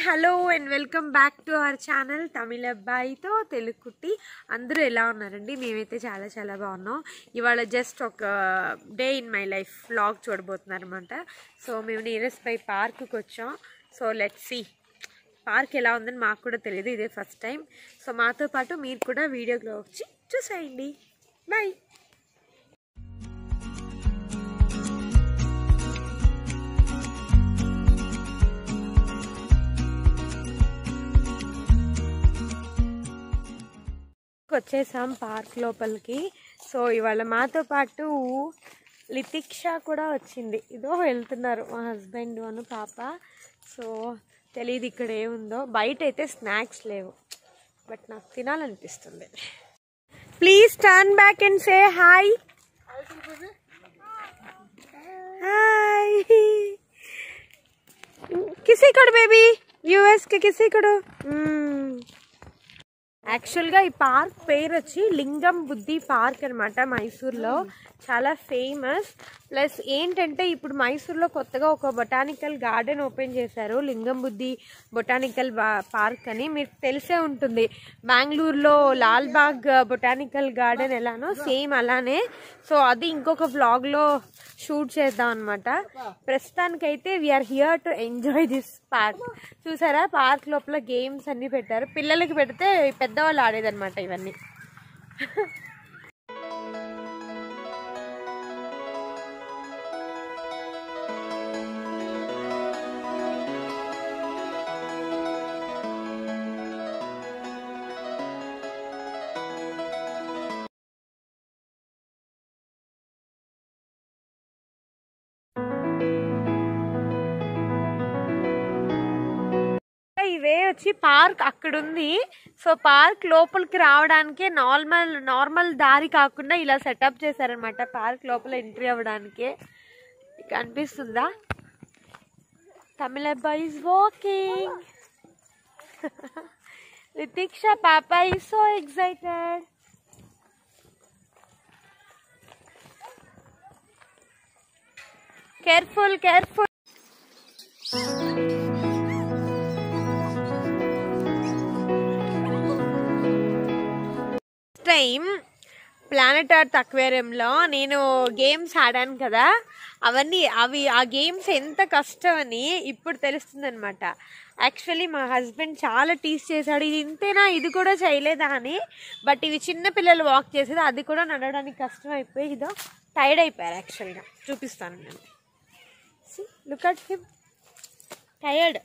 hello and welcome back to our channel Tamil అబ్బాయితో తెలుగు కుట్టి అందరూ ఎలా ఉన్నారండి మేమైతే చాలా చాలా బాగున్నాం ఇవాళ జస్ట్ ఒక day in my life vlog చూడబోతున్నారు అనమాట సో మేము నియరెస్ట్ బై పార్క్కి వచ్చాం సో లెట్ సి పార్క్ ఎలా ఉందని మాకు కూడా తెలియదు ఇదే ఫస్ట్ టైం సో మాతో పాటు మీరు కూడా వీడియోలో వచ్చి చూసేయండి బాయ్ వచ్చేసాం పార్క్ లోపలికి సో ఇవాళ మాతో పాటు లితిక్ష కూడా వచ్చింది ఇదో వెళ్తున్నారు మా హస్బెండ్ అను పాప సో తెలియదు ఇక్కడ ఏముందో బయట అయితే స్నాక్స్ లేవు బట్ నాకు తినాలనిపిస్తుంది please turn back and say hi hi కిసీ కొడు బేబీ యూఎస్కి కిసీ కొడు యాక్చువల్గా ఈ పార్క్ పేరు వచ్చి లింగం బుద్ధి పార్క్ అనమాట మైసూర్లో చాలా ఫేమస్ ప్లస్ ఏంటంటే ఇప్పుడు మైసూర్లో కొత్తగా ఒక బొటానికల్ గార్డెన్ ఓపెన్ చేశారు లింగం బుద్ధి బొటానికల్ పార్క్ అని మీకు తెలిసే ఉంటుంది బెంగళూరులో లాల్బాగ్ బొటానికల్ గార్డెన్ ఎలానో సేమ్ అలానే సో అది ఇంకొక వ్లాగ్లో షూట్ చేద్దాం అనమాట ప్రస్తుతానికైతే we are here to enjoy this park చూసారా పార్క్ లోపల గేమ్స్ అన్ని పెట్టారు పిల్లలకి పెడితే పెద్దవాళ్ళు ఆడేదన్నమాట ఇవన్నీ ఇవే వచ్చి పార్క్ అక్కడ ఉంది సో పార్క్ లోపలికి రావడానికి నార్మల్ నార్మల్ దారి కాకుండా ఇలా సెటప్ చేశారనమాట పార్క్ లోపల ఎంట్రీ అవ్వడానికి కనిపిస్తుందా తమిళ అబ్బాయి ఇస్ వాకింగ్ రితిక్ష పాప is so excited careful careful time planet earth అక్వేరియంలో నేను గేమ్స్ ఆడాను కదా అవన్నీ అవి ఆ గేమ్స్ ఎంత కష్టం అని ఇప్పుడు తెలుస్తుంది అనమాట యాక్చువల్లీ మా హస్బెండ్ చాలా టీస్ చేశాడు ఇది ఇంతేనా ఇది కూడా చేయలేదా అని బట్ ఇవి చిన్న పిల్లలు వాక్ చేసేది అది కూడా నడవడానికి కష్టం అయిపోయి ఇదో టైర్డ్ అయిపోయారు యాక్చువల్గా చూపిస్తాను నేను look at him tired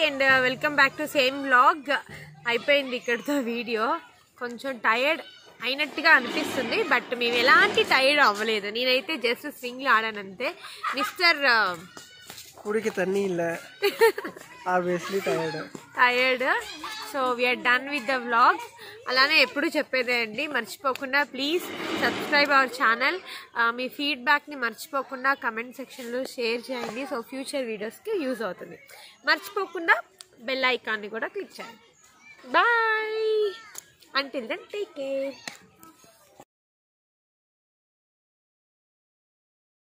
and welcome back to same vlog అయిపోయింది ఇక్కడితో వీడియో కొంచెం టైర్డ్ అయినట్టుగా అనిపిస్తుంది బట్ మేము ఎలాంటి టైర్డ్ అవ్వలేదు నేనైతే జస్ట్ స్వింగ్లో ఆడానంతే మిస్టర్ குடிக்க தண்ணி இல்லை obviously tired tired so we are done with the vlog అలానే ఎప్పుడు చెప్పేదే అండి మర్చిపోకుండా ప్లీజ్ సబ్స్క్రైబ్ అవర్ ఛానల్ మీ ఫీడ్బ్యాక్ని మర్చిపోకుండా కమెంట్ సెక్షన్లో షేర్ చేయండి సో ఫ్యూచర్ వీడియోస్కి యూజ్ అవుతుంది మర్చిపోకుండా బెల్ ఐకాన్ని కూడా క్లిక్ చేయండి bye until then take care